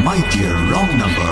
my dear wrong number.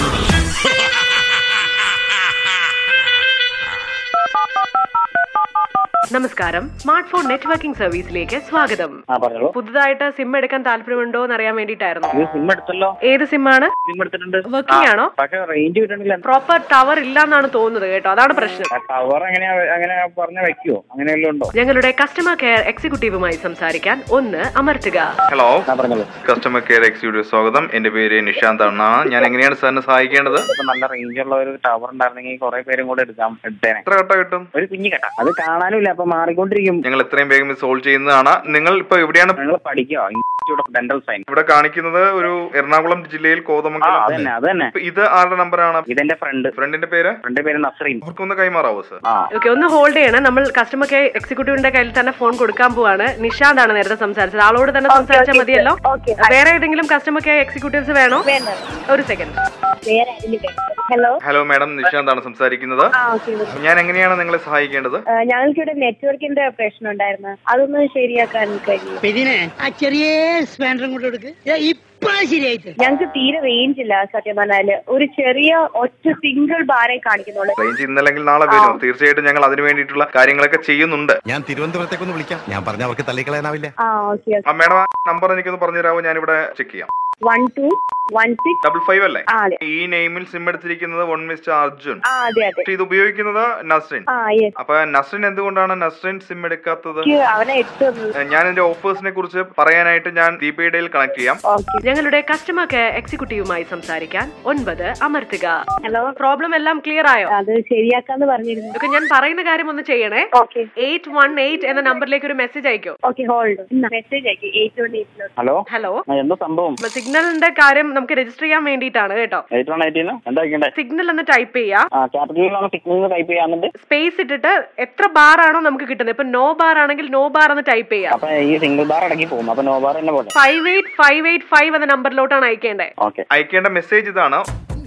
നമസ്കാരം smart phone networking സർവീസിലേക്ക് സ്വാഗതം ആ പറഞ്ഞോളൂ പുതുതായിട്ട് സിം എടുക്കാൻ താല്പര്യമുണ്ടോ എന്ന് അറിയാൻ വേണ്ടിയിട്ടായിരുന്നു ഇത് സിം എടുത്തല്ലോ ഏത് സിം ആണ് സിം എടുത്തിട്ടുണ്ട് Working ആണോ? പക്ഷെ റേഞ്ച് കിട്ടണില്ല പ്രോപ്പർ ടവർ ഇല്ലാന്നാണ് തോന്നുന്നത് കേട്ടോ അതാണ് പ്രശ്നം ടവർ എങ്ങനെയാ അങ്ങനെ പറഞ്ഞ വെക്കുവോ അങ്ങനെ വല്ലതും ഉണ്ടോ ഞങ്ങളുടെ കസ്റ്റമർ കെയർ എക്സിക്യൂട്ടീവുമായി സംസാരിക്കാൻ ഒന്ന് അമർത്തുക ഹലോ ആ പറഞ്ഞോളൂ കസ്റ്റമർ കെയർ എക്സിക്യൂട്ടീവ് സ്വാഗതം എന്റെ പേര് നിഷാന്ത് ആണ് ഞാൻ എങ്ങനെയാണ് സാറിനെ സഹായിക്കേണ്ടത് ഇപ്പൊ നല്ല റേഞ്ച് ഉള്ള ഒരു ടവർ ഉണ്ടായിരുന്നെങ്കിൽ കുറെ പേരും കൂടെ എടുക്കാം എടുത്തേനെ എത്ര കട്ട കിട്ടും ഒരു കുഞ്ഞു കെട്ട അത് കാണാനും ഇല്ല അപ്പൊ മാറിക്കൊണ്ടിരിക്കും ഞങ്ങൾ എത്രയും വേഗം സോൾവ് ചെയ്യുന്നതാണ് നിങ്ങൾ ഇപ്പൊ എവിടെയാണ് നിങ്ങൾ പഠിക്കോ ഇൻസ്റ്റിറ്റ്യൂട്ട് ഓഫ് ഡെന്റൽ സയൻസ് ഇവിടെ കാണിക്കുന്നത് ഒരു എറണാകുളം ജില്ലയിൽ ആ കോതമംഗലം അത് തന്നെ അത് തന്നെ ഇപ്പൊ ഇത് ആരുടെ നമ്പറാണ് ഇതെന്റെ ഫ്രണ്ട് ഫ്രണ്ടിന്റെ പേര് ഫ്രണ്ട് പേര് നസ്രീൻ അവർക്കൊന്ന് കൈമാറാവോ സർ ആ ഓക്കെ ഒന്ന് ഹോൾഡ് ചെയ്യണം നമ്മൾ കസ്റ്റമർ കെയർ എക്സിക്യൂട്ടീവിന്റെ കയ്യിൽ തന്നെ ഫോൺ കൊടുക്കാൻ പോവാണ് നിഷാന്ത് ആണ് നേരത്തെ സംസാരിച്ചത് ആളോട് തന്നെ സംസാരിച്ചാൽ മതിയല്ലോ വേറെ ഏതെങ്കിലും കസ്റ്റമർ കെയർ എക്സിക്യൂട്ടീവ്സ് വേണോ ഒരു സെക്കൻഡ് വേറെ ആരെങ്കിലും വേണം. ഹലോ ഹലോ മാഡം നിശാന്ത് ആണ് സംസാരിക്കുന്നത് ആ ഓക്കെ ഞാൻ എങ്ങനെയാണ് നിങ്ങളെ സഹായിക്കേണ്ടത് ഞങ്ങൾക്കിവിടെ നെറ്റ്വർക്കിന്റെ പ്രശ്നം ഉണ്ടായിരുന്നു അതൊന്ന് ശരിയാക്കാൻ കഴിയും ഇതിനെ ആ ചെറിയ സ്പാൻഡറും കൊണ്ട് കൊടുക്ക് ദേ ഇപ്പൊ ശരിയായിട്ട് ഞങ്ങൾക്ക് തീരെ റേഞ്ച് ഇല്ല സത്യം പറഞ്ഞാല് ഒരു ചെറിയ ഒറ്റ സിംഗിൾ ബാറേ കാണിക്കുന്നുള്ളൂ റേഞ്ച് ഇന്നല്ലെങ്കിൽ നാളെ വരും തീർച്ചയായിട്ടും ഞങ്ങൾ അതിന് വേണ്ടിയിട്ടുള്ള കാര്യങ്ങളൊക്കെ ചെയ്യുന്നുണ്ട് ഞാൻ തിരുവനന്തപുരത്തേക്കൊന്ന് വിളിക്കാം ഞാൻ പറഞ്ഞ അവർക്ക് തള്ളിക്കളയാനാവില്ല ആ ഓക്കെ ഓക്കെ ആ മാഡം ആ നമ്പർ എനിക്കൊന്ന് പറഞ്ഞു തരാമോ ഞാനിവിടെ ചെക്ക് ചെയ്യാം one two one six double five അല്ലേ ആ അതെ ഈ നെയിമിൽ സിം എടുത്തിരിക്കുന്നത് വൺ മിസ്റ്റർ അർജുൻ ആ അതെ അതെ പക്ഷെ ഇത് ഉപയോഗിക്കുന്നത് നസ്രിൻ ആ യെസ് അപ്പൊ നസ്രിൻ എന്തുകൊണ്ടാണ് നസ്രിൻ സിം എടുക്കാത്തത് എനിക്ക് അവനെ ഇട്ടു തന്നത് ഞാൻ എന്റെ ഓഫേഴ്സിനെ കുറിച്ച് പറയാനായിട്ട് ഞാൻ ദീപയുടെയിൽ കണക്ട് ചെയ്യാം ഓക്കെ ഞങ്ങളുടെ കസ്റ്റമർ കെയർ എക്സിക്യൂട്ടീവുമായി സംസാരിക്കാൻ ഒൻപത് അമർത്തുക ഹലോ പ്രോബ്ലം എല്ലാം ക്ലിയർ ആയോ അത് ശരിയാക്കാന്ന് പറഞ്ഞിരുന്നു ഓക്കെ ഞാൻ പറയുന്ന കാര്യം ഒന്ന് ചെയ്യണേ ഓക്കെ എയ്റ്റ് വൺ എയ്റ്റ് എന്ന നമ്പറിലേക്ക് ഒരു മെസ്സേജ് അയക്കോ ഓക്കെ ഹോൾഡ് മെസ്സേജ് അയക്കും എയ്റ്റ് വൺ എയ്റ്റിലോട്ട് ഹലോ ഹലോ ആ, എന്താ സംഭവം സിഗ്നലിന്റെ കാര്യം നമുക്ക് രജിസ്റ്റർ ചെയ്യാൻ വേണ്ടിയിട്ടാണ് കേട്ടോ എയ്റ്റ് വൺ എയ്റ്റീന് എന്താ വെക്കണ്ടേ സിഗ്നൽ എന്ന് ടൈപ്പ് ചെയ്യാ ആ ക്യാപിറ്റലിലാണ് സിഗ്നൽ ടൈപ്പ് ചെയ്യാന്നുണ്ട് സ്പേസ് ഇട്ടിട്ട് എത്ര ബാർ ആണോ നമുക്ക് കിട്ടുന്നത് ഇപ്പൊ നോ ബാർ ആണെങ്കിൽ നോ ബാർ എന്ന് ടൈപ്പ് ചെയ്യാം അപ്പൊ ഈ സിംഗിൾ ബാർ അടക്കി പോകും അപ്പൊ നോ ബാർ തന്നെ പോലെ five eight five eight five എന്ന നമ്പറിലോട്ടാണ് അയക്കേണ്ടത് ഓക്കെ അയക്കേണ്ട മെസ്സേജ് ഇതാണ്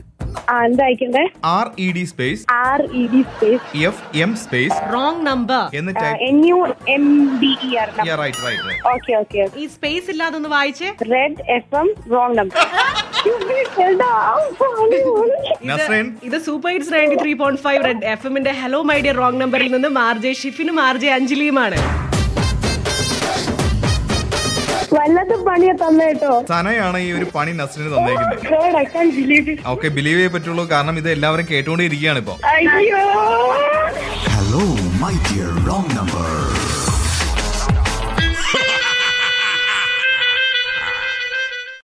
ആ എന്താ അയക്കണ്ടേ R E D space R E D space F M space wrong number എന്ന് type N U M B E R right right okay okay ഈ സ്പേസ് ഇല്ലാതെ ഒന്ന് വായിച്ചേ red F M wrong number Nasreen ഇത് super hits ninety three point five red F എമ്മിന്റെ hello my dear wrong നമ്പറിൽ നിന്ന് മാർജെ ഷിഫിനും RJ അഞ്ജലിയുമാണ് വല്ലാത്ത പണിയെ തന്നേട്ടോ സനയാണ് ഈ ഒരു പണി നസ്രിന് തന്നേക്കുന്നത് God, I can't believe it. Okay believe ചെയ്യേ പറ്റുള്ളൂ കാരണം ഇത് എല്ലാവരും കേട്ടുകൊണ്ടിരിക്കുകയാണ് ഇപ്പൊ അയ്യോ Hello, my dear wrong number.